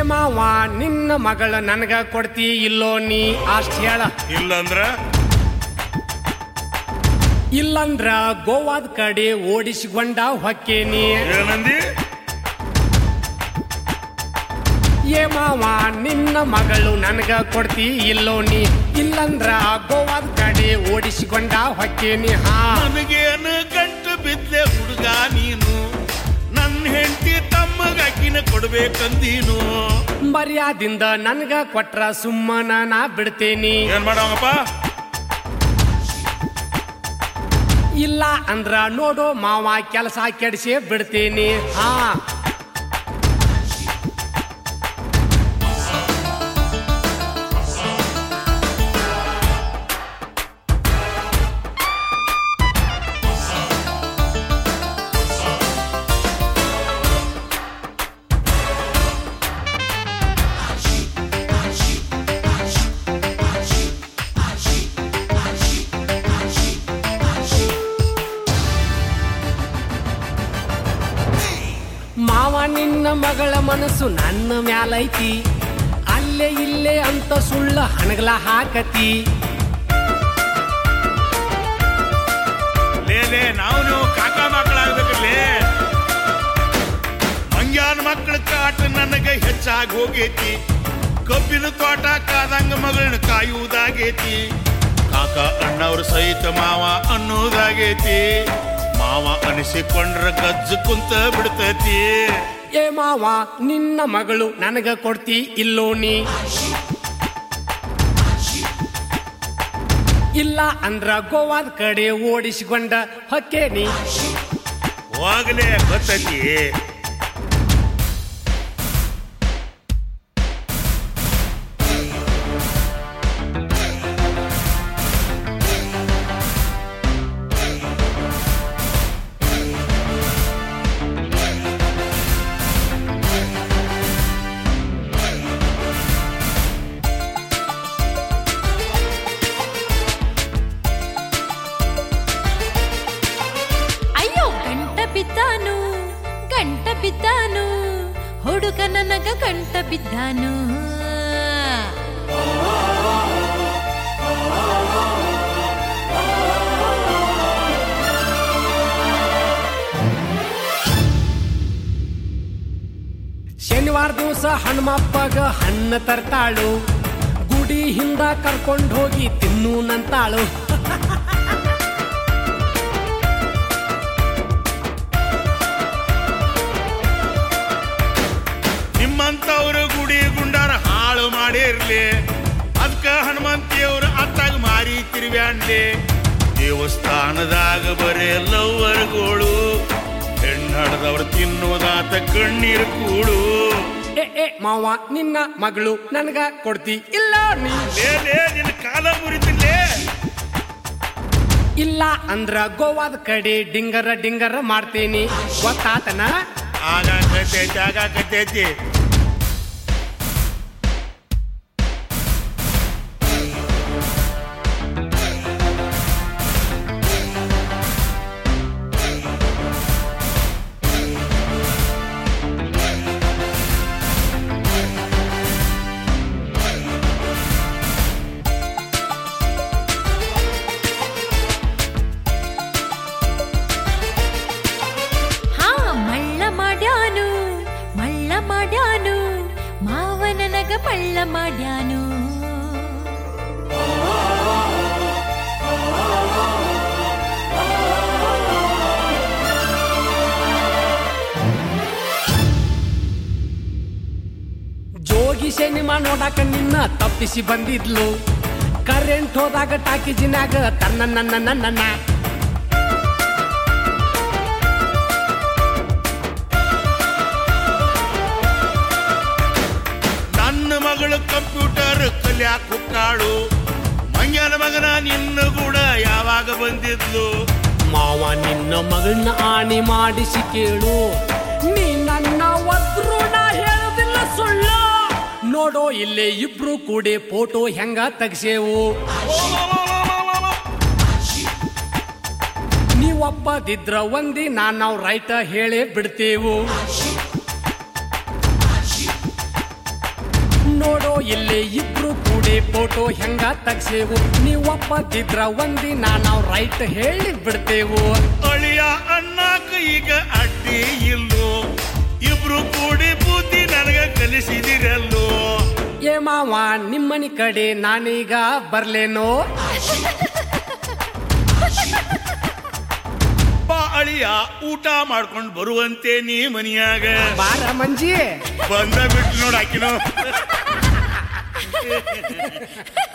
ಮಾವ ನಿನ್ನ ಮಗಳ ನನಗ ಕೊಡ್ತಿ ಇಲ್ಲೋ ನೀ ಅಷ್ಟ್ ಹೇಳ ಇಲ್ಲಂದ್ರ ಇಲ್ಲಂದ್ರ ಗೋವಾದ ಕಡೆ ಓಡಿಸಿಕೊಂಡ ಹೊಕ್ಕೇನಿ ಏನಂದಿ ಏ ಮಾವ ನಿನ್ನ ಮಗಳು ನನಗ ಕೊಡ್ತಿ ಇಲ್ಲೋ ನೀ ಇಲ್ಲಂದ್ರ ಗೋವಾದ ಕಡೆ ಓಡಿಸಿಕೊಂಡ ಹೊಕ್ಕೇನಿ ಹಾ ನನಗೇನು ಗಂಟು ಬಿದ್ದೆ ಹುಡುಗ ನೀನು ನನ್ನ ಹೆಂಡತಿ ತಮ್ಮಗಾಕಿನ ಕೊಡ್ಬೇಕಂದೀನು ಮರ್ಯಾದಿಂದ ನನಗ ಕೊಟ್ರ ಸುಮ್ಮನ ನಾ ಬಿಡ್ತೇನಿ ಏನ್ ಮಾಡವಪ್ಪ ಇಲ್ಲ ಅಂದ್ರ ನೋಡು ಮಾವ ಕೆಲಸ ಕೆಡಿಸಿ ಬಿಡ್ತೇನಿ ಹಾ ಮಾವ ನಿನ್ನ ಮಗಳ ಮನಸ್ಸು ನನ್ನ ಮ್ಯಾಲೈತಿ ಅಲ್ಲೇ ಇಲ್ಲೇ ಅಂತ ಸುಳ್ಳ ಹಣಗಲ ಹಾಕತಿ ಲೇ ಲೇ ನಾವು ನೀವು ಕಾಕ ಮಕ್ಕಳಾಗ್ಬೇಕಲ್ಲೇ ಮಂಗ್ಯಾನ ಮಕ್ಕಳ ಕಾಟ ನನಗೆ ಹೆಚ್ಚಾಗಿ ಹೋಗೈತಿ ಕಬ್ಬಿನ ತೋಟ ಕಾದಂಗ ಮಗಳನ್ನ ಕಾಯುವುದಾಗೈತಿ ಕಾಕ ಅಣ್ಣವ್ರ ಸಹಿತ ಮಾವ ಅನ್ನೋದಾಗೈತಿ ಮಾವ ಅನಿಸಿಕೊಂಡ್ರ ಗಜ್ಜು ಕುಂತ ಬಿಡ್ತೈತಿ ಏ ಮಾವ ನಿನ್ನ ಮಗಳು ನನಗ ಕೊಡ್ತಿ ಇಲ್ಲೋ ನೀ ಇಲ್ಲ ಅಂದ್ರ ಗೋವಾದ ಕಡೆ ಓಡಿಸಿಕೊಂಡ ಹೊಕ್ಕೇನಿ ಹೋಗ್ಲೇ ಗೊತ್ತೈತಿ ಅಯ್ಯೋ ಗಂಟ ಬಿದ್ದಾನು ಗಂಟ ಬಿದ್ದಾನು ಹುಡುಗ ನನಗ ಗಂಟ ಬಿದ್ದಾನು ಶನಿವಾರ ದಿವಸ ಹನುಮಪ್ಪಗ ಹಣ್ಣ ತರ್ತಾಳು ಗುಡಿ ಹಿಂದ ಕರ್ಕೊಂಡು ಹೋಗಿ ತಿನ್ನು ನಂತಾಳು ನಿಮ್ಮಂತವ್ರು ಗುಡಿ ಗುಂಡಾರ ಹಾಳು ಮಾಡಿರ್ಲಿ ಅದಕ್ಕ ಹನುಮಂತಿಯವ್ರು ಅತ್ತಾಗ ಮಾರಿ ತಿರುವ್ಯಾಣ್ಲಿ ದೇವಸ್ಥಾನದಾಗ ಬರೇ ಲವ್ವರ್ಗಳು ಹೆಣ್ಣಾಡದವ್ರು ತಿನ್ನುವುದಾತ ಕಣ್ಣೀರು ಕೂಡು ಏ ಏ ಮಾವ ನಿನ್ನ ಮಗಳು ನನಗ ಕೊಡ್ತಿ ಇಲ್ಲ ನೀ ಲೇ ಲೇ, ನಿನ್ನ ಕಾಲ ಮುರಿತಿಲ್ಲೇ ಇಲ್ಲ ಅಂದ್ರ ಗೋವಾದ ಕಡೆ ಡಿಂಗರ ಡಿಂಗರ ಮಾಡ್ತೇನಿ ಗೊತ್ತಾತನ ಆಗಾಕತೈತಿ ಆಗಾಕತೈತಿ ಹಾ ಮಳ್ಳ ಮಾಡ್ಯಾನು ಮಳ್ಳ ಮಾಡ್ಯಾನು ಮಾವ ನನಗ ಮಳ್ಳ ಮಾಡ್ಯಾನು ಜೋಗಿ ಸಿನಿಮಾ ನೋಡಾಕ ನಿನ್ನ ತಪ್ಪಿಸಿ ಬಂದಿದ್ಲು ಕರೆಂಟ್ ಹೋದಾಗ ಟಾಕಿಜಿನಾಗ ತನ್ನ ನನ್ನ ನನ್ನ ನನ್ನ ಮಗಳು ಕಂಪ್ಯೂಟರ್ ಕಲ್ಯಾಕ್ ಹುಕ್ಕಾಳು ಮಂಗ್ಯನ ಮಗನ ನಿನ್ನ ಕೂಡ ಯಾವಾಗ ಬಂದಿದ್ಲು ಮಾವ ನಿನ್ನ ಮಗಳನ್ನ ಆಣಿ ಮಾಡಿಸಿ ಕೇಳು ನೀ ನನ್ನ ಒದ್ರು ನಾ ಹೇಳೋದಿಲ್ಲ ಸುಳ್ಳು ನೋಡೋ ಇಲ್ಲೇ ಇಬ್ರು ಕೂಡಿ ಫೋಟೋ ಹೆಂಗ ತೆಗ್ಸೇವು ನೀವೊಪ್ಪದಿದ್ರ ಒಂದಿನ ನಾವು ರೈಟ ಹೇಳೇ ಬಿಡ್ತೇವು ಇಲ್ಲೇ ಇಬ್ರು ಕೂಡಿ ಫೋಟೋ ಹೆಂಗ ತಗ್ಸೇವು ನೀವ್ ಒಪ್ಪದಿದ್ರ ಒಂದಿನ ನಾವ್ ರೈಟ್ ಹೇಳಿ ಬಿಡ್ತೇವು ಅಳಿಯ ಅಣ್ಣಾಕ ಈಗ ಅಡ್ಡಿ ಇಲ್ಲೋ ಇಬ್ರು ಕೂಡಿ ಬುದ್ಧಿ ನನಗ ಕಲಿಸಿದಿರಲ್ಲೋ ಏ ಮಾವ ನಿಮ್ಮನಿ ಕಡೆ ನಾನೀಗ ಬರ್ಲೇನೋ ಬಾ ಅಳಿಯ ಊಟ ಮಾಡ್ಕೊಂಡು ಬರುವಂತೆ ನೀ ಮನಿಯಾಗ ಬಾರ ಮಂಜಿ ಬಂದ ಬಿಟ್ಟು ನೋಡ್ ಆಕಿನೋ